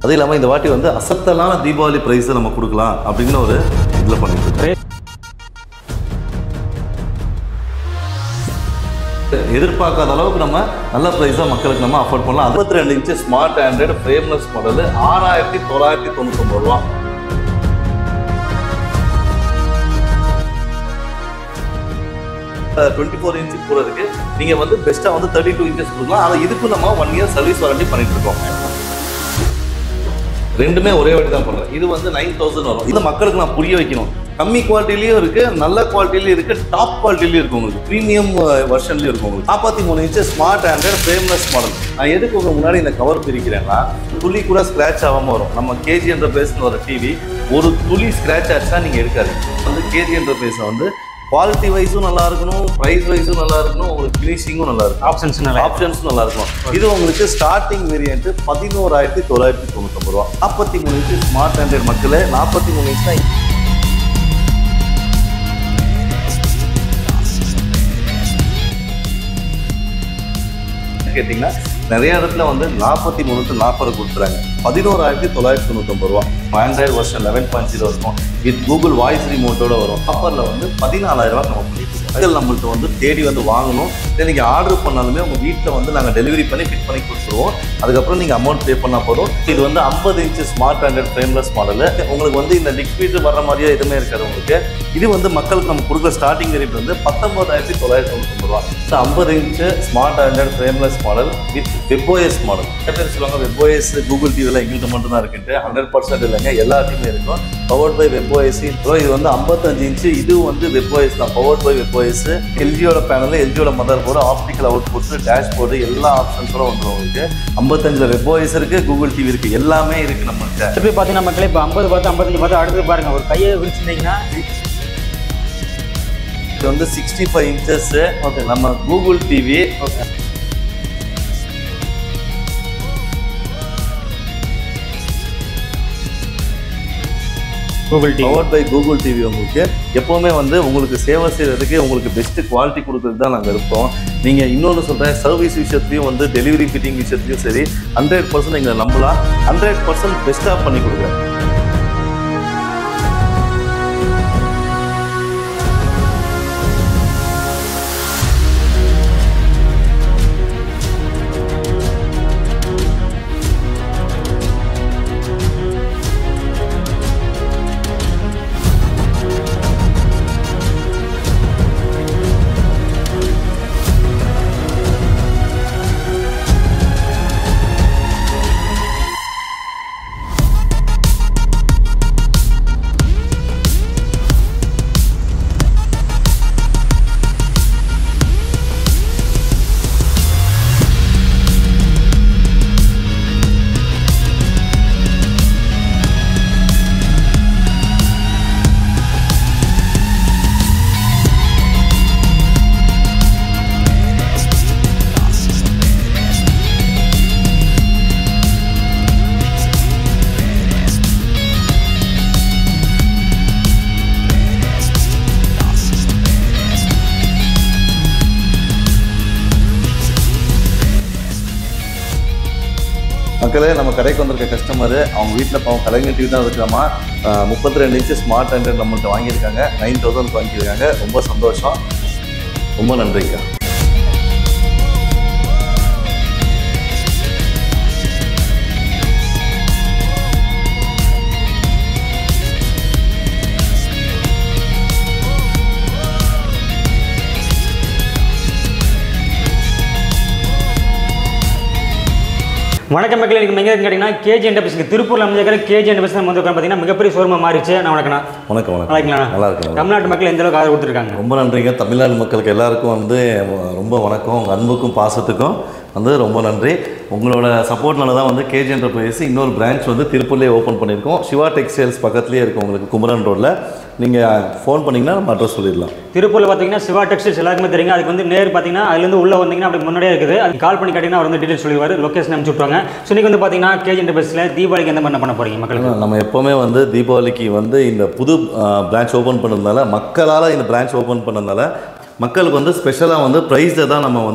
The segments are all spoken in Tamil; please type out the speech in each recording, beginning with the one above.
அது இல்லாமல் இந்த வாட்டி வந்து அசத்தலான தீபாவளி ப்ரைஸை நம்ம கொடுக்கலாம் அப்படிங்கிற ஒரு இதில் பண்ணிட்டு இருக்கோம் எதிர்பார்க்காத அளவுக்கு நம்ம நல்ல ப்ரைஸாக மக்களுக்கு நம்ம அஃபோர்ட் பண்ணலாம் அறுபத்தி ரெண்டு inch smart Android frameless model ஆறாயிரத்தி தொள்ளாயிரத்தி தொண்ணூத்தொம்பது ரூபா டுவெண்ட்டி ஃபோர் இன்ச்சு கூட இருக்கு நீங்கள் வந்து பெஸ்ட்டாக வந்து தேர்ட்டி டூ இன்ச்சஸ் கொடுக்கலாம் ஆனால் இதுக்கும் நம்ம ஒன் இயர் சர்வீஸ் வாரண்டி பண்ணிட்டு இருக்கோம் ரெண்டுமே ஒரே வாட்டி தான் பண்ணுறேன் இது வந்து நைன் தௌசண்ட் வரும் இது மக்களுக்கு நான் புரிய வைக்கணும் கம்மி குவாலிட்டிலையும் இருக்கு நல்ல குவாலிட்டிலையும் இருக்கு டாப் குவாலிட்டிலையும் இருக்கு உங்களுக்கு ப்ரீமியம் வெர்ஷன்லையும் இருக்கும் உங்களுக்கு நாற்பத்தி மூணு inch smart Android frameless model நான் எதுக்கு உங்க முன்னாடி இந்த கவர் பிரிக்கிறேன்னா துளி கூட ஸ்க்ராட்ச் ஆகாமல் வரும் நம்ம கேஜி என்ற பேஸ்னு வர டிவி ஒரு துளி ஸ்க்ராட்ச் ஆச்சுன்னா நீங்கள் எடுக்காது வந்து கேஜி என்ற பேஸை வந்து குவாலிட்டி வைஸும் நல்லா இருக்கணும் ப்ரைஸ் வைஸும் நல்லா இருக்கணும் உங்களுக்கு ஃபினிஷிங்கும் நல்லா இருக்கும் ஆப்ஷன்ஸ் நல்லா ஆப்ஷன்ஸ் நல்லா இருக்கும் இது உங்களுக்கு ஸ்டார்டிங் வேரியன்ட் பதினோராயிரத்தி தொள்ளாயிரத்தி தொண்ணூத்தொம்பது ரூபா நாற்பத்தி மூணு இன்ச்சு ஸ்மார்ட் ஆண்ட்ராய்டு மக்களே நாற்பத்தி மூணு இன்ச் தான் கேட்டிங்கன்னா நிறைய இடத்துல வந்து நாற்பத்தி மூணுக்கு நாற்பது கொடுத்துறாங்க பதினோராயிரத்தி தொள்ளாயிரத்தி தொண்ணூத்தொம்பது ரூபா Android version eleven point zero இருக்கும் வித் கூகுள் வாய்ஸ் ரிமோட்டோட வரும் ஆஃபரில் வந்து பதினாலாயிரம் ரூபா நம்ம பண்ணிட்டு இருக்கோம் மக்கள் நம்மள்ட்ட வந்து தேடி வந்து வாங்கணும் இல்லை நீங்கள் ஆர்டர் பண்ணாலுமே உங்கள் வீட்டில் வந்து நாங்கள் டெலிவரி பண்ணி ஃபிட் பண்ணி கொடுத்துருவோம் அதுக்கப்புறம் நீங்கள் அமௌண்ட் பே பண்ணால் போதும் இது வந்து ஐம்பது inch smart Android frameless model உங்களுக்கு வந்து இந்த லிக்விட் வர்ற மாதிரியே எதுவுமே இருக்காது உங்களுக்கு இது வந்து மக்களுக்கு நம்ம கொடுக்குற ஸ்டார்டிங் ரேட் வந்து பத்தொன்பதாயிரத்தி தொள்ளாயிரத்தி தொண்ணூத்தொம்பது ரூபா ஸோ ஐம்பது inch smart Android frameless model with webOS model நிறைய பேர் சொல்லுவாங்க வெப்ஓஎஸ் கூகுள் டிவியில் எங்கள்கிட்ட மட்டும் தான் இருக்குன்ட்டு ஹண்ட்ரட் பர்சன்ட் இல்லைங்க எல்லாத்தையுமே இருக்கும் பவர்ட் பை வெப்ஓஎஸ் ஸோ இது வந்து ஐம்பத்தஞ்சு இன்ச்சு இதுவும் வந்து வெப்ஓஎஸ் தான் பவர்ட் பை வெப்ஓஎஸ் எல்ஜியோட பேனல் எல்ஜியோட motherboard optical output dashboard எல்லா ஆப்ஷன்ஸோட வந்துடும் உங்களுக்கு ஐம்பத்தஞ்சில் வெப்ஓஎஸ் இருக்கு கூகுள் டிவி இருக்கு எல்லாமே இருக்கு நம்மள்கிட்ட எப்படி பார்த்தீங்கன்னா மக்களே இப்போ ஐம்பது பார்த்து ஐம்பத்தஞ்சு பார்த்து அடுத்து பாருங்க ஒரு கையை விரிச்சிருந்தீங்கன்னா இது வந்து சிக்ஸ்டி ஃபைவ் இன்ச்சஸ் ஓகே நம்ம Google TV Google TV powered by Google TV உங்களுக்கு எப்போவுமே வந்து உங்களுக்கு சேவை செய்கிறதுக்கு உங்களுக்கு பெஸ்ட் குவாலிட்டி கொடுக்குறது தான் நாங்கள் இருப்போம் நீங்கள் இன்னொன்று சொல்கிறேன் சர்வீஸ் விஷயத்துலையும் வந்து டெலிவரி ஃபிட்டிங் விஷயத்துலையும் சரி ஹண்ட்ரட் பர்சன்ட் எங்களை நம்பலாம் ஹண்ட்ரட் பர்சன்ட் பெஸ்ட்டாக பண்ணி கொடுக்குறேன் மக்களே நம்ம கடைக்கு வந்திருக்க கஸ்டமர் அவங்க வீட்டில் பாவம் கலைஞர் டிவி தான் இருக்கிறாமா முப்பத்தி ரெண்டு இன்ச்சு ஸ்மார்ட் ஆண்ட்ராய்டு நம்மள்ட்ட வாங்கியிருக்காங்க நைன் தௌசண்ட் வாங்கியிருக்காங்க ரொம்ப சந்தோஷம் ரொம்ப நன்றிங்க வணக்கம் மக்களே எனக்கு எங்கே கேட்டிங்கன்னா கேஜி என்டர்பிரைஸ் திருப்பூரில் அமைஞ்சிருக்கிற கேஜி என்டர்பிரைஸ் நம்ம வந்து பார்த்தீங்கன்னா மிகப்பெரிய ஷோரூமாக மாறிச்சு நான் வணக்கண்ணா வணக்கம் நல்லா வணக்கம் இருக்கீங்களா நல்லா இருக்கேன் தமிழ்நாட்டு மக்கள் எந்த அளவுக்கு ஆதரவு கொடுத்துருக்காங்க ரொம்ப நன்றிங்க தமிழ்நாடு மக்களுக்கு எல்லாருக்கும் வந்து ரொம்ப வணக்கம் உங்கள் அன்புக்கும் பாசத்துக்கும் வந்து ரொம்ப நன்றி உங்களோட சப்போர்ட்னால தான் வந்து கேஜி என்டர்பிரைஸ் இன்னொரு பிரான்ச் வந்து திருப்பூர்லேயே ஓப்பன் பண்ணியிருக்கோம் சிவா டெக்ஸ்டைல்ஸ் பக்கத்துலேயே இருக்கும் உங்களுக்கு குமரன் ரோட்டில் நீங்கள் ஃபோன் பண்ணிங்கன்னா நம்ம அட்ரஸ் சொல்லிடலாம் திருப்பூரில் பார்த்தீங்கன்னா சிவா டெக்ஸ்டைல்ஸ் எல்லாருக்குமே தெரியுங்க அதுக்கு வந்து நேர் பார்த்தீங்கன்னா அதுலேருந்து உள்ளே வந்தீங்கன்னா அப்படி முன்னாடியே இருக்குது அது கால் பண்ணி கேட்டிங்கன்னா அவர் வந்து டீட்டெயில் சொல்லிடுவார் லொக்கேஷன் அனுப்பிச்சு விட்ருவாங்க ஸோ இன்றைக்கி வந்து பார்த்தீங்கன்னா கேஜி என்டர்பிரைஸில் தீபாவளிக்கு எந்த மாதிரி பண்ண போகிறீங்க மக்களுக்கு நம்ம எப்போவுமே வந்து தீபாவளிக்கு வந்து இந்த புது பிரான்ச் ஓப்பன் பண்ணதுனால மக்களால் இந்த பிரான்ச் ஓப்பன் பண்ணதுனால மக்களுக்கு வந்து ஸ்பெஷலாக வந்து ப்ரைஸை தான் நம்ம வந்து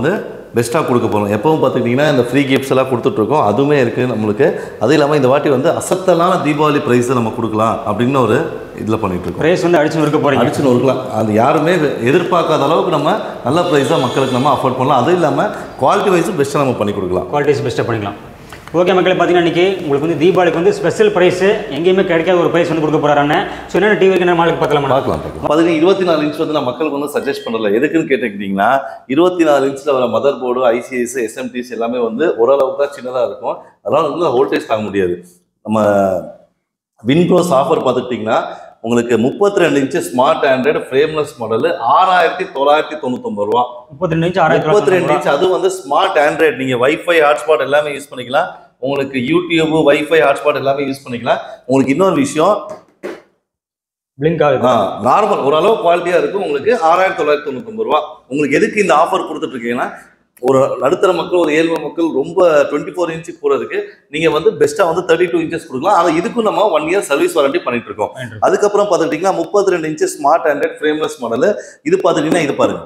பெஸ்ட்டாக கொடுக்க போகிறோம் எப்பவும் பார்த்துக்கிட்டிங்கன்னா இந்த ஃப்ரீ கிஃப்ட்ஸ் எல்லாம் கொடுத்துட்ருக்கோம் அதுவுமே இருக்குது நம்மளுக்கு அது இல்லாமல் இந்த வாட்டி வந்து அசத்தலான தீபாவளி ப்ரைஸை நம்ம கொடுக்கலாம் அப்படின்னு ஒரு இதில் பண்ணிகிட்ருக்கோம் ப்ரைஸ் வந்து அடிச்சு நொறுக்க போகிறீங்க அடிச்சு நொறுக்கலாம் அது யாருமே எதிர்பார்க்காத அளவுக்கு நம்ம நல்ல ப்ரைஸாக மக்களுக்கு நம்ம அஃபோர்ட் பண்ணலாம் அதுவும் இல்லாமல் குவாலிட்டி வைஸும் பெஸ்ட்டாக நம்ம பண்ணி கொடுக்கலாம் குவாலிட்டிஸ் பெஸ்ட்டாக பண்ணிக்கலாம் ஓகே மக்களே பார்த்தீங்கன்னா இன்றைக்கி உங்களுக்கு வந்து தீபாவளிக்கு வந்து ஸ்பெஷல் ப்ரைஸு எங்கேயுமே கிடைக்காத ஒரு ப்ரைஸ் வந்து கொடுக்க போகிறாங்க ஸோ என்னென்ன டிவி என்ன மாலுக்கு பார்க்கலாமா பார்க்கலாம் பார்க்கலாம் பதினஞ்சு இருபத்தி நாலு இன்ச் வந்து நான் மக்களுக்கு வந்து சஜஸ்ட் பண்ணல எதுக்குன்னு கேட்டுக்கிட்டிங்கன்னா இருபத்தி நாலு இன்ச்சில் வர மதர் போர்டு ஐசிஐஸ் எஸ்எம்டிஸ் எல்லாமே வந்து ஓரளவுக்கு தான் சின்னதாக இருக்கும் அதனால் வந்து வோல்டேஜ் தாங்க முடியாது நம்ம வின்ப்ரோஸ் ஆஃபர் பார்த்துக்கிட்டிங்கன்னா உங்களுக்கு முப்பத்தி ரெண்டு inch smart Android frameless model ஆறாயிரத்தி தொள்ளாயிரத்தி தொண்ணூத்தொம்பது ரூபா முப்பத்தி ரெண்டு இன்ச்சு ஆறாயிரத்தி முப்பத்தி ரெண்டு தொள்ளாயிரத்தி இன்ச் அது வந்து ஸ்மார்ட் ஆண்ட்ராய்டு நீங்கள் வைஃபை ஹாட்ஸ்பாட் எல்லாமே யூஸ் பண்ணிக்கலாம் உங்களுக்கு யூடியூப் வைஃபை ஹாட்ஸ்பாட் எல்லாமே யூஸ் பண்ணிக்கலாம் உங்களுக்கு இன்னொரு விஷயம் பிளிங்க் ஆகுது நார்மல் ஓரளவு குவாலிட்டியாக இருக்கும் உங்களுக்கு ஆறாயிரத்தி தொள்ளாயிரத்தி தொண்ணூத்தொம்பது ரூபா உங்களுக்கு எதுக்கு இந்த ஆஃபர் கொடுத்துட்டு இருக்கீங்கன்னா ஒரு நடுத்தர மக்கள் ஒரு ஏழ்மை மக்கள் ரொம்ப டுவெண்ட்டி ஃபோர் இன்ச்சு போகிறதுக்கு நீங்கள் வந்து பெஸ்ட்டாக வந்து தேர்ட்டி டூ இன்ச்சஸ் கொடுக்கலாம் ஆனால் இதுக்கும் நம்ம ஒன் இயர் சர்வீஸ் வாரண்டி பண்ணிட்டு இருக்கோம் அதுக்கப்புறம் பார்த்துக்கிட்டிங்கன்னா முப்பத்தி ரெண்டு inch smart Android frameless model இது பார்த்துக்கிட்டிங்கன்னா இது பாருங்க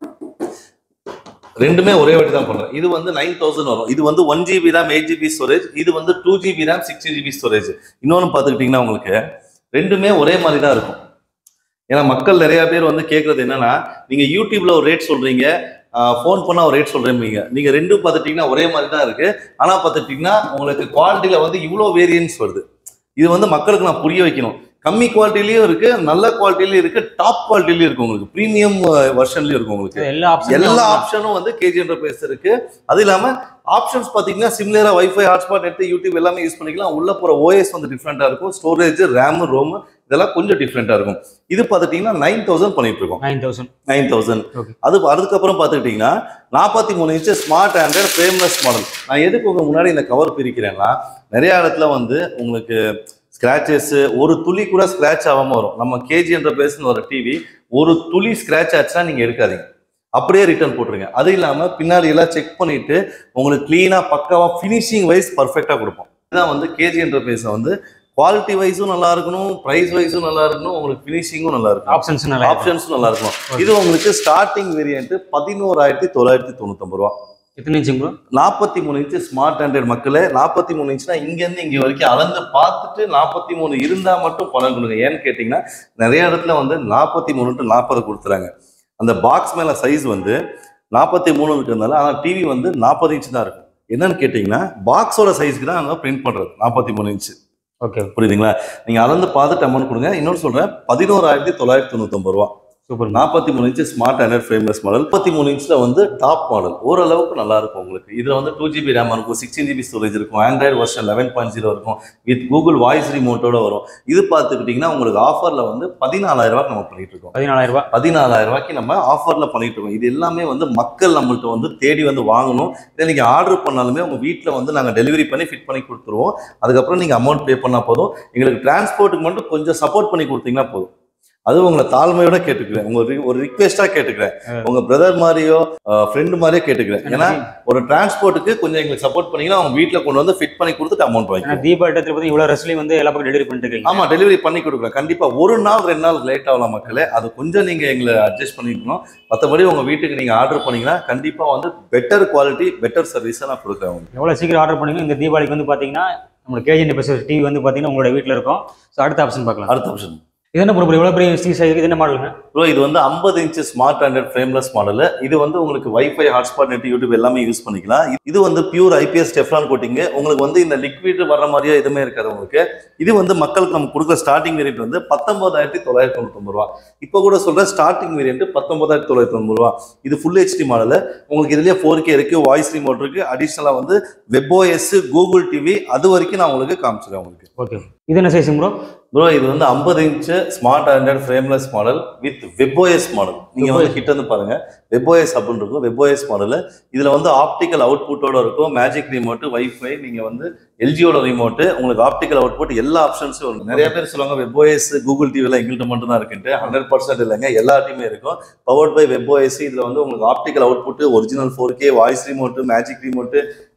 ரெண்டுமே ஒரே வாட்டி தான் பண்றேன் இது வந்து நைன் தௌசண்ட் வரும் இது வந்து one GB RAM eight GB storage இது வந்து two GB RAM six GB storage இன்னொன்று பார்த்துக்கிட்டிங்கன்னா உங்களுக்கு ரெண்டுமே ஒரே மாதிரி தான் இருக்கும் ஏன்னா மக்கள் நிறைய பேர் வந்து கேட்குறது என்னன்னா நீங்க யூடியூப்ல ஒரு ரேட் சொல்றீங்க ஃபோன் பண்ணா ஒரு ரேட் சொல்றீங்க நீங்க ரெண்டும் பார்த்துட்டீங்கன்னா ஒரே மாதிரி தான் இருக்கு ஆனா பார்த்துட்டீங்கன்னா உங்களுக்கு குவாலிட்டியில வந்து இவ்வளோ வேரியன்ஸ் வருது இது வந்து மக்களுக்கு நான் புரிய வைக்கணும் கம்மி குவாலிட்டிலையும் இருக்கு நல்ல குவாலிட்டிலையும் இருக்கு டாப் குவாலிட்டிலையும் இருக்கு உங்களுக்கு ப்ரீமியம் வெர்ஷன்லயும் இருக்கு உங்களுக்கு எல்லா ஆப்ஷன் எல்லா ஆப்ஷனும் வந்து கேஜி என்டர்பிரைஸ் இருக்கு அது இல்லாம ஆப்ஷன்ஸ் பாத்தீங்கன்னா சிம்லரா வைஃபை ஹாட்ஸ்பாட் எடுத்து யூடியூப் எல்லாமே யூஸ் பண்ணிக்கலாம் உள்ள போற ஓஎஸ் வந்து டிஃப்ரெண்டா இருக்கும் ஸ்டோரேஜ் ரேம் ரோம் இதெல்லாம் கொஞ்சம் டிஃப்ரெண்டா இருக்கும் இது பார்த்துட்டீங்கன்னா நைன் தௌசண்ட் பண்ணிட்டு இருக்கோம் nine thousand nine thousand Okay. அது அதுக்கப்புறம் பார்த்துக்கிட்டிங்கன்னா நாற்பத்தி மூணு inch smart Android frameless model நான் எதுக்கு உங்க முன்னாடி இந்த கவர் பிரிக்கிறேன்னா நிறைய இடத்துல வந்து உங்களுக்கு ஸ்க்ராச்சஸ் ஒரு துளி கூட ஸ்க்ராட்ச் ஆகாம வரும் நம்ம கேஜி என்ற பேசுன்னு வர டிவி ஒரு துளி ஸ்க்ராட்ச் ஆச்சுன்னா நீங்க எடுக்காதீங்க அப்படியே ரிட்டர்ன் போட்டுருங்க அது இல்லாம பின்னாடி எல்லாம் செக் பண்ணிட்டு உங்களுக்கு கிளீனா பக்காவா ஃபினிஷிங் வைஸ் பர்ஃபெக்டா கொடுப்போம் இதான் வந்து கேஜி என்ற பேஸை வந்து குவாலிட்டி வைஸும் நல்லா இருக்கணும் ப்ரைஸ் வைஸும் நல்லா இருக்கணும் உங்களுக்கு ஃபினிஷிங்கும் நல்லா இருக்கணும் ஆப்ஷன்ஸ் நல்லா இருக்கு. ஆப்ஷன்ஸும் நல்லா இருக்கும் இது உங்களுக்கு ஸ்டார்டிங் வேரியன்ட் பதினோராயிரத்தி தொள்ளாயிரத்தி தொண்ணூத்தொம்பது ரூபா எத்தனை இன்ச்சுங்க ப்ரோ நாற்பத்தி மூணு இன்ச்சு ஸ்மார்ட் ஆண்ட்ராய்டு மக்களே நாற்பத்தி மூணு இன்ச்னா இங்கேருந்து இங்கே வரைக்கும் அளந்து பார்த்துட்டு நாற்பத்தி மூணு இருந்தால் மட்டும் பணம் கொடுங்க ஏன்னு கேட்டிங்கன்னா நிறைய இடத்துல வந்து நாற்பத்தி மூணு டு நாற்பது கொடுத்துறாங்க அந்த பாக்ஸ் மேலே சைஸ் வந்து நாற்பத்தி மூணு இருக்கிறதுனால ஆனால் டிவி வந்து நாற்பது இன்ச் தான் இருக்கும் என்னன்னு கேட்டிங்கன்னா பாக்ஸோட சைஸ்க்கு தான் நாங்கள் பிரிண்ட் பண்ணுறது நாற்பத்தி மூணு இன்ச்சு ஓகே புரியுதுங்களா நீங்கள் அளந்து பார்த்துட்டு அமௌண்ட் கொடுங்க இன்னொன்று சொல்கிறேன் பதினோராயிரத்தி தொள்ளாயிரத்தி தொண்ணூத்தொம்பது ரூபா சூப்பர் நாற்பத்தி மூணு inch smart Android frameless model முப்பத்தி மூணு இன்ச்சில் வந்து டாப் மாடல் ஓரளவுக்கு நல்லா இருக்கும் உங்களுக்கு இதில் வந்து டூ ஜிபி ரேம் இருக்கும் சிக்ஸ்டீன் ஜிபி ஸ்டோரேஜ் இருக்கும் Android version eleven point zero இருக்கும் வித் கூகுள் வாய்ஸ் ரிமோட்டோட வரும் இது பார்த்துக்கிட்டிங்கன்னா உங்களுக்கு ஆஃபரில் வந்து பதினாலாயிரம் ரூபாய்க்கு நம்ம பண்ணிட்டு இருக்கோம் பதினாலாயிரம் ரூபாய் பதினாலாயிரம் ரூபாய்க்கு நம்ம ஆஃபரில் பண்ணிட்டு இருக்கோம் இது எல்லாமே வந்து மக்கள் நம்மள்ட்ட வந்து தேடி வந்து வாங்கணும் இதை நீங்கள் ஆர்டர் பண்ணாலுமே உங்கள் வீட்டில் வந்து நாங்கள் டெலிவரி பண்ணி ஃபிட் பண்ணி கொடுத்துருவோம் அதுக்கப்புறம் நீங்கள் அமௌண்ட் பே பண்ணால் போதும் எங்களுக்கு டிரான்ஸ்போர்ட்டுக்கு மட்டும் கொஞ்சம் சப்போர்ட் பண்ணி கொடுத்தீங்கன்னா போதும் அது உங்களை தாழ்மையோட கேட்டுக்கிறேன் உங்க re- ஒரு ரிக்வெஸ்டா கேட்டுக்கிறேன் உங்க பிரதர் மாதிரியோ ஃப்ரெண்டு மாதிரியோ கேட்டுக்கிறேன் ஏன்னா ஒரு டிரான்ஸ்போர்ட்டுக்கு கொஞ்சம் எங்களுக்கு சப்போர்ட் பண்ணீங்கன்னா அவங்க வீட்டில் கொண்டு வந்து ஃபிட் பண்ணி கொடுத்துட்டு அமௌண்ட் ஏன்னா வாங்கிக்கலாம் தீபாவளி இடத்துல பத்தி இவ்வளவு ரெஸ்ட்லையும் வந்து எல்லா பக்கம் டெலிவரி பண்ணிட்டு இருக்கீங்க ஆமா டெலிவரி பண்ணி கொடுக்குறேன் கண்டிப்பா ஒரு நாள் ரெண்டு நாள் லேட் ஆகலாம் மக்களே அது கொஞ்சம் நீங்க எங்களை அட்ஜஸ்ட் பண்ணிக்கணும் மற்றபடி உங்க வீட்டுக்கு நீங்க ஆர்டர் பண்ணீங்கன்னா கண்டிப்பா வந்து பெட்டர் குவாலிட்டி பெட்டர் சர்வீஸை நான் கொடுக்குறேன் உங்களுக்கு எவ்வளவு சீக்கிரம் ஆர்டர் பண்ணீங்க இந்த தீபாவளிக்கு வந்து பாத்தீங்கன்னா நம்மளுக்கு கேஜி பெஸ் டிவி வந்து பாத்தீங்கன்னா உங்களோட வீட்டில் இருக்கும் ஸோ அடுத்த ஆப்ஷன் பார்க்கலாம் அடுத்த ஆப்ஷன் இது என்ன ப்ரோ எவ்வளவு பெரிய ஸ்டீ சைஸ் இது என்ன மாடலுங்க ப்ரோ இது வந்து ஐம்பது inch smart Android frameless model இது வந்து உங்களுக்கு வைஃபை ஹாட்ஸ்பாட் நெட் யூடியூப் எல்லாமே யூஸ் பண்ணிக்கலாம் இது வந்து பியூர் ஐபிஎஸ் டெஃப்லான் கோட்டிங் உங்களுக்கு வந்து இந்த லிக்விட் வர்ற மாதிரியே எதுவுமே இருக்காது உங்களுக்கு இது வந்து மக்களுக்கு நம்ம கொடுக்குற ஸ்டார்டிங் வேரியன்ட் வந்து பத்தொன்பதாயிரத்தி தொள்ளாயிரத்தி தொண்ணூத்தொம்பது ரூபா இப்போ கூட சொல்ற ஸ்டார்டிங் வேரியன்ட் பத்தொன்பதாயிரத்தி தொள்ளாயிரத்தி தொண்ணூறு ரூபா இது ஃபுல் ஹெச்டி மாடல் உங்களுக்கு இதுலயே ஃபோர் கே இருக்கு வாய்ஸ் ரிமோட் இருக்கு அடிஷ்னலாக வந்து வெப்ஓஎஸ் கூகுள் டிவி அது வரைக்கும் நான் உங்களுக்கு காமிச்சிடுறேன் உங்களுக்கு ஓகே இது என்ன சைஸுங்க ப்ரோ ப்ரோ இது வந்து ஐம்பது inch smart Android frameless model with webOS model நீங்க வந்து கிட்ட இருந்து பாருங்க வெப்ஓஎஸ் அப்படின்னு இருக்கும் வெப்ஓஎஸ் மாடல் இதுல வந்து ஆப்டிக்கல் அவுட்புட்டோட இருக்கும் மேஜிக் ரிமோட் வைஃபை நீங்க வந்து எல்ஜியோட ரிமோட் உங்களுக்கு ஆப்டிக்கல் அவுட்புட் எல்லா ஆப்ஷன்ஸும் இருக்கும் நிறைய பேர் சொல்லுவாங்க வெப்ஓஎஸ் கூகுள் டிவில எங்கள்கிட்ட மட்டும் தான் இருக்குன்ட்டு ஹண்ட்ரட் பர்சன்ட் இல்லைங்க எல்லாத்தையுமே இருக்கும் பவர்ட் பை வெப்ஓஎஸ் இதுல வந்து உங்களுக்கு optical output original four K voice remote magic remote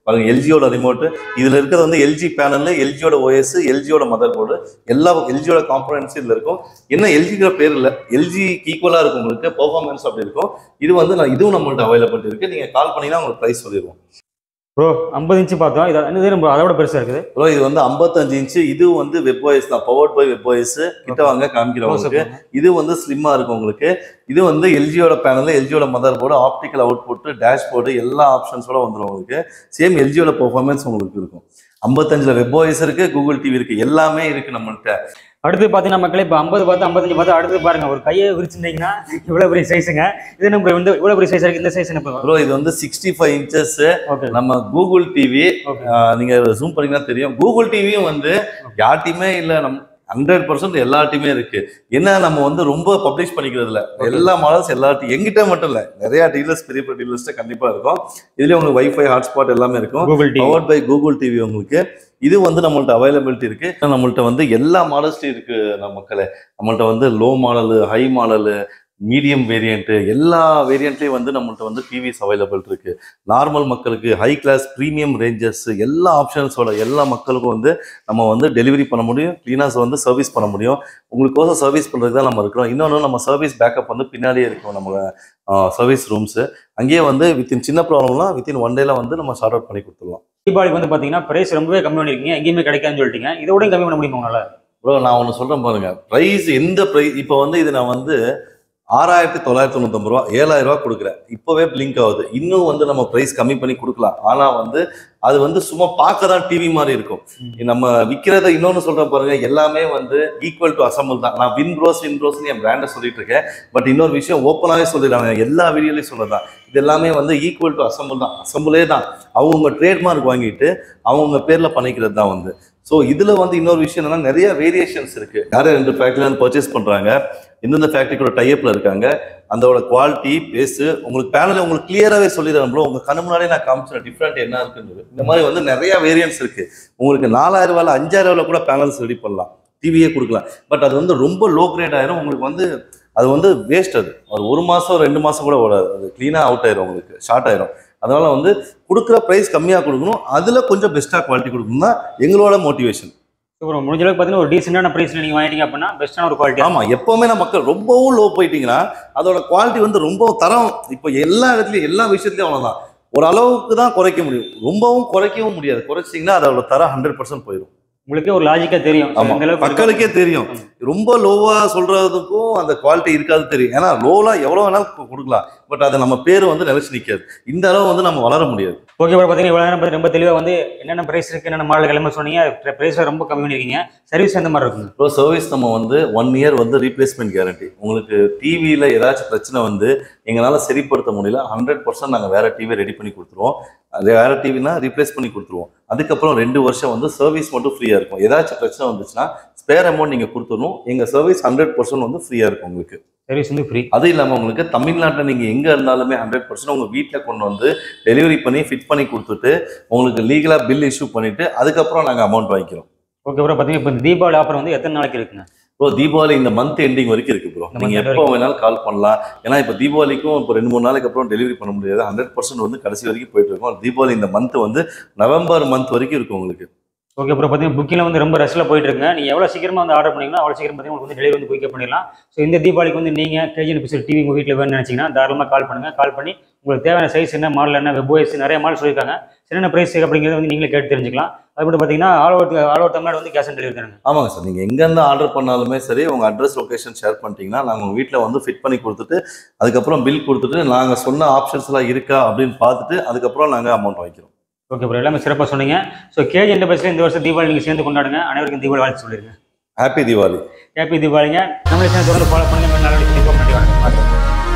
பாருங்க எல்ஜியோட ரிமோட்டு இதுல இருக்கிறது வந்து எல்ஜி பேனல் எல்ஜியோட ஓஎஸ் எல்ஜியோட மதர் போர்டு எல்லா எல்ஜியோட காம்பனன்ஸ் இதுல இருக்கும் என்ன எல்ஜிங்கிற பேர் இல்லை எல்ஜிக்கு ஈக்குவலா இருக்கும் உங்களுக்கு பெர்ஃபார்மன்ஸ் அப்படி இருக்கும் இது வந்து நான் இதுவும் நம்மள்ட்ட அவைலபிள் இருக்கு நீங்க கால் பண்ணீங்கன்னா உங்களுக்கு ப்ரைஸ் சொல்லிடுவோம் ப்ரோ ஐம்பது இன்ச்சு பார்த்தோம் இது இது நம்ம அதோட பெருசாக இருக்குது ப்ரோ இது வந்து 55 இன்ச்சு இது வந்து வெப் ஓஎஸ் தான் பவர்ட் பை வெப் ஓஎஸ் கிட்ட வாங்க காமிக்கிறோம் உங்களுக்கு இது வந்து ஸ்லிம்மா இருக்கும் உங்களுக்கு இது வந்து எல்ஜியோட பேனல் எல்ஜியோட motherboard optical output dashboard எல்லா ஆப்ஷன்ஸோட வந்துடும் உங்களுக்கு சேம் எல்ஜியோட பெர்ஃபார்மன்ஸ் உங்களுக்கு இருக்கும் ஐம்பத்தஞ்சுல வெப் ஓஎஸ் இருக்கு கூகுள் டிவி இருக்கு எல்லாமே இருக்கு நம்மள்ட்ட அடுத்து பார்த்தீங்கன்னா மக்களே இப்போ ஐம்பது பார்த்து ஐம்பத்தஞ்சு பார்த்து அடுத்து பாருங்க ஒரு கையை விரிச்சிருந்தீங்கன்னா இவ்வளோ பெரிய சைஸுங்க இது நம்ம வந்து இவ்வளோ பெரிய சைஸ் இருக்கு இந்த சைஸ் என்ன ப்ரோ இது வந்து சிக்ஸ்டி ஃபைவ் இன்ச்சஸ் ஓகே நம்ம கூகுள் டிவி ஓகே நீங்க ஜூம் பண்ணீங்கன்னா தெரியும் கூகுள் டிவியும் வந்து யார்ட்டையுமே இல்ல நம் ஹண்ட்ரட் பர்சன்ட் எல்லார்ட்டையுமே இருக்கு என்ன நம்ம வந்து ரொம்ப பப்ளிஷ் பண்ணிக்கிறது இல்ல எல்லா மாடல்ஸ் எல்லார்ட்டையும் எங்கிட்ட மட்டும் இல்ல நிறைய டீலர்ஸ் பெரிய பெரிய டீலர்ஸ் கண்டிப்பா இருக்கும் இதுலயே உங்களுக்கு வைஃபை ஹாட்ஸ்பாட் எல்லாமே இருக்கும் Google TV powered by Google TV உங்களுக்கு இது வந்து நம்மள்ட்ட அவைலபிலிட்டி இருக்கு நம்மள்ட்ட வந்து எல்லா மாடல்ஸ்லயும் இருக்கு நம்ம மக்களே நம்மள்ட்ட வந்து low model high model medium variant எல்லா வேரியண்ட்லயும் வந்து நம்மள்ட்ட வந்து டிவிஸ் அவைலபிள் இருக்கு நார்மல் மக்களுக்கு ஹை கிளாஸ் ப்ரீமியம் ரேஞ்சஸ் எல்லா ஆப்ஷன்ஸோட எல்லா மக்களுக்கும் வந்து நம்ம வந்து டெலிவரி பண்ண முடியும் கிளீனர்ஸ் வந்து சர்வீஸ் பண்ண முடியும் உங்களுக்கோசம் சர்வீஸ் பண்ணுறதுக்கு தான் நம்ம இருக்கிறோம் இன்னொன்று நம்ம சர்வீஸ் பேக்கப் வந்து பின்னாடியே இருக்கும் நம்ம சர்வீஸ் ரூம்ஸு அங்கேயே வந்து வித்தின் சின்ன ப்ராப்ளம்லாம் வித்தின் ஒன் டேல வந்து நம்ம ஷார்ட் அவுட் பண்ணி கொடுத்துடலாம் தீபாவளிக்கு வந்து பார்த்தீங்கன்னா பிரைஸ் ரொம்பவே கம்மி பண்ணிருக்கீங்க எங்கேயுமே கிடைக்காதுன்னு சொல்லிட்டீங்க இதோட கம்மி பண்ண முடியுமா உங்களால ப்ரோ நான் ஒன்று சொல்கிறேன் பாருங்க ப்ரைஸ் எந்த ப்ரைஸ் இப்போ வந்து இது நான் வந்து ஆறாயிரத்தி தொள்ளாயிரத்தி தொண்ணூத்தொம்பது ரூபா ஏழாயிரம் ரூபா கொடுக்குறேன் இப்போவே பிளிங்க் ஆகுது இன்னும் வந்து நம்ம ப்ரைஸ் கம்மி பண்ணி கொடுக்கலாம் ஆனால் வந்து அது வந்து சும்மா பார்க்க தான் டிவி மாதிரி இருக்கும் நம்ம விற்கிறத இன்னொன்று சொல்கிறேன் பாருங்க எல்லாமே வந்து ஈக்குவல் டு அசம்பிள் தான் நான் வின் ப்ரோஸ் வின் ப்ரோஸ்னு என் பிராண்டை சொல்லிட்டு இருக்கேன் பட் இன்னொரு விஷயம் ஓப்பனாகவே சொல்லிடுறாங்க எல்லா வீடியோலையும் சொல்கிறது தான் இது எல்லாமே வந்து ஈக்குவல் டு அசம்பிள் தான் அசம்பிளே தான் அவங்க ட்ரேட்மார்க் வாங்கிட்டு அவங்க பேரில் பண்ணிக்கிறது தான் வந்து ஸோ இதில் வந்து இன்னொரு விஷயம் என்னன்னா நிறைய வேரியேஷன்ஸ் இருக்கு யாரும் ரெண்டு ஃபேக்ட்ரில வந்து பர்ச்சேஸ் பண்ணுறாங்க எந்தெந்த ஃபேக்ட்ரி கூட டைப்ல இருக்காங்க அதோட குவாலிட்டி பேஸு உங்களுக்கு பேனல் உங்களுக்கு கிளியராகவே சொல்லிடுறேன் ப்ரோ உங்க கண்ணு முன்னாடியே நான் காமிச்சிடறேன் டிஃப்ரெண்ட் என்ன இருக்குன்னு இந்த மாதிரி வந்து நிறைய வேரியன்ஸ் இருக்கு உங்களுக்கு நாலாயிரம் ரூபாயில் அஞ்சாயிரம் ரூபாயில் கூட பேனல்ஸ் ரெடி பண்ணலாம் டிவியே கொடுக்கலாம் பட் அது வந்து ரொம்ப லோ கிரேட் ஆயிரும் உங்களுக்கு வந்து அது வந்து வேஸ்ட் அது ஒரு ஒரு மாதம் ரெண்டு மாதம் கூட ஓடாது அது க்ளீனாக அவுட் ஆயிரும் உங்களுக்கு ஷார்ட் ஆயிரும் அதனால வந்து கொடுக்குற ப்ரைஸ் கம்மியாக கொடுக்கணும் அதில் கொஞ்சம் பெஸ்ட்டாக குவாலிட்டி கொடுக்கணும் தான் எங்களோட மோட்டிவேஷன் அப்புறம் முடிஞ்ச அளவுக்கு பார்த்தீங்கன்னா ஒரு டீசெண்டான ப்ரைஸில் நீங்கள் வாங்கிட்டீங்க அப்படின்னா பெஸ்ட்டான ஒரு குவாலிட்டி ஆமா எப்பவுமே நம்ம மக்கள் ரொம்பவும் லோ போயிட்டீங்கன்னா அதோட குவாலிட்டி வந்து ரொம்ப தரம் இப்போ எல்லா இடத்துலயும் எல்லா விஷயத்துலயும் அவ்வளவுதான் ஒரு அளவுக்கு தான் குறைக்க முடியும் ரொம்பவும் குறைக்கவும் முடியாது குறைச்சிங்கன்னா அதோட தரம் ஹண்ட்ரட் பர்சன்ட் போயிடும் உங்களுக்கே ஒரு லாஜிக்காக தெரியும் ஆமா இந்த அளவுக்கு மக்களுக்கே தெரியும் ரொம்ப லோவா சொல்றதுக்கும் அந்த குவாலிட்டி இருக்காது தெரியும் ஏன்னா லோவா எவ்வளவு வேணாலும் கு- கொடுக்கலாம் பட் அது நம்ம பேர் வந்து நிலைச்சு நிக்காது இந்த அளவு வந்து நம்ம வளர முடியாது ஓகே ப்ரோ பார்த்தீங்கன்னா இவ்வளோ நேரம் பார்த்து ரொம்ப தெளிவாக வந்து என்னென்ன ப்ரைஸ் இருக்குது என்னென்ன மாடல் எல்லாமே சொன்னீங்க ப்ரைஸை ரொம்ப கம்மி பண்ணியிருக்கீங்க சர்வீஸ் எந்த மாதிரி இருக்குங்க ப்ரோ சர்வீஸ் நம்ம வந்து ஒன் இயர் வந்து ரீப்ளேஸ்மெண்ட் கேரண்டி உங்களுக்கு டிவியில் ஏதாச்சும் பிரச்சனை வந்து எங்களால் சரிப்படுத்த முடியல ஹண்ட்ரட் பர்சன்ட் நாங்கள் வேற டிவி ரெடி பண்ணி கொடுத்துருவோம் அது வேற டிவினா ரீப்ளேஸ் பண்ணி கொடுத்துருவோம் அதுக்கப்புறம் ரெண்டு வருஷம் வந்து சர்வீஸ் மட்டும் ஃப்ரீயாக இருக்கும் ஏதாச்சும் பிரச்சனை வந்துச்சுன்னா ஸ்பேர் அமௌண்ட் நீங்கள் கொடுத்துடணும் எங்கள் சர்வீஸ் ஹண்ட்ரட் பர்சன்ட் வந்து ஃப்ரீயாக இருக்கும் உங்களுக்கு சர்வீஸ் வந்து ஃப்ரீ அது இல்லாமல் உங்களுக்கு தமிழ்நாட்டில் நீங்கள் எங்கே இருந்தாலுமே ஹண்ட்ரட் பர்சன்ட் உங்கள் வீட்டில் கொண்டு வந்து டெலிவரி பண்ணி ஃபிட் பண்ணி கொடுத்துட்டு உங்களுக்கு லீகலாக பில் இஷ்யூ பண்ணிவிட்டு அதுக்கப்புறம் நாங்கள் அமௌண்ட் வாங்கிக்கிறோம் ஓகே ப்ரோ பார்த்தீங்கன்னா இப்போ இந்த தீபாவளி ஆஃபர் வந்து எத்தனை நாளைக்கு இருக்குங்க ப்ரோ தீபாவளி இந்த மந்த் எண்டிங் வரைக்கும் இருக்கு ப்ரோ இந்த நீங்க month end எப்போ வேணாலும் கால் பண்ணலாம் ஏன்னா இப்போ தீபாவளிக்கும் இப்போ ரெண்டு மூணு நாளைக்கு அப்புறம் டெலிவரி பண்ண முடியாது ஹண்ட்ரட் பர்சன்ட் வந்து கடைசி வரைக்கும் போயிட்டு இருக்கும் தீபாவளி இந்த மந்த் வந்து நவம்பர் மந்த் வரைக்கும் இருக்கும் உங்களுக்கு ஓகே ப்ரோ பார்த்தீங்கன்னா புக்கிங்கில் வந்து ரொம்ப ரஷ்ல போயிட்டு இருக்குங்க நீங்கள் எவ்வளோ சீக்கிரமாக வந்து ஆர்டர் பண்ணீங்கன்னா அவ்வளோ சீக்கிரம் பார்த்தீங்கன்னா உங்களுக்கு வந்து டெலிவரி வந்து குயிக்காக பண்ணிடலாம் ஸோ இந்த தீபாவளிக்கு வந்து நீங்கள் கேஜிஎன் பிக்சல் டிவி உங்கள் வீட்டில் வேணும்னு நினச்சிங்கன்னா தாராளமாக கால் பண்ணுங்கள் கால் பண்ணி உங்களுக்கு தேவையான சைஸ் என்ன மாடல் என்ன வெப்ஓஎஸ் நிறைய மாடல் சொல்லியிருக்காங்க என்னென்ன ப்ரைஸ் அப்படிங்கிறத வந்து நீங்களே கேட்டு தெரிஞ்சுக்கலாம் அது மட்டும் பார்த்தீங்கன்னா all over all over Tamil Nadu வந்து கேஷ் ஆன் டெலிவரி தானுங்க ஆமாங்க சார் நீங்கள் எங்கேருந்து ஆர்டர் பண்ணாலுமே சரி உங்கள் அட்ரஸ் லொகேஷன் ஷேர் பண்ணிட்டீங்கன்னா நாங்கள் உங்கள் வீட்டில் வந்து ஃபிட் பண்ணி கொடுத்துட்டு அதுக்கப்புறம் பில் கொடுத்துட்டு நாங்கள் சொன்ன ஆப்ஷன்ஸ்லாம் இருக்கா அப்படின்னு பார்த்துட்டு அதுக்கப்புறம் நாங்கள் அமௌண்ட் வாங்கிக்கிறோம் ஓகே ப்ரோ எல்லாமே சிறப்பாக சொன்னீங்க ஸோ கேஜி என்டர்பிரைஸில் இந்த வருஷம் தீபாவளி நீங்கள் சேர்ந்து கொண்டாடுங்க அனைவருக்கும் தீபாவளி வாழ்த்து சொல்லிருங்க ஹாப்பி தீபாவளி ஹாப்பி தீபாவளிங்க நம்மளை சேர்ந்து தொடர்ந்து ஃபாலோ பண்ணி நல்ல நன்றி வணக்கம்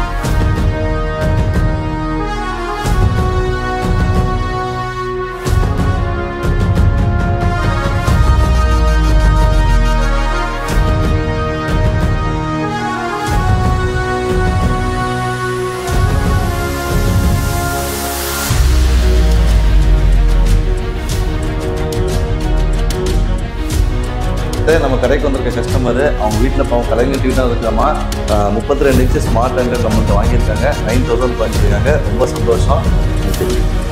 இதே நம்ம கடைக்கு வந்திருக்க கஸ்டமர் அவங்க வீட்டில் பாவம் கலைஞர் டிவி தான் இருக்காமா முப்பத்தி ரெண்டு இன்ச்சு ஸ்மார்ட் ஹண்ட்ரட் நம்மள்ட்ட வாங்கியிருக்காங்க நைன் தௌசண்ட் வாங்கியிருக்காங்க ரொம்ப சந்தோஷம்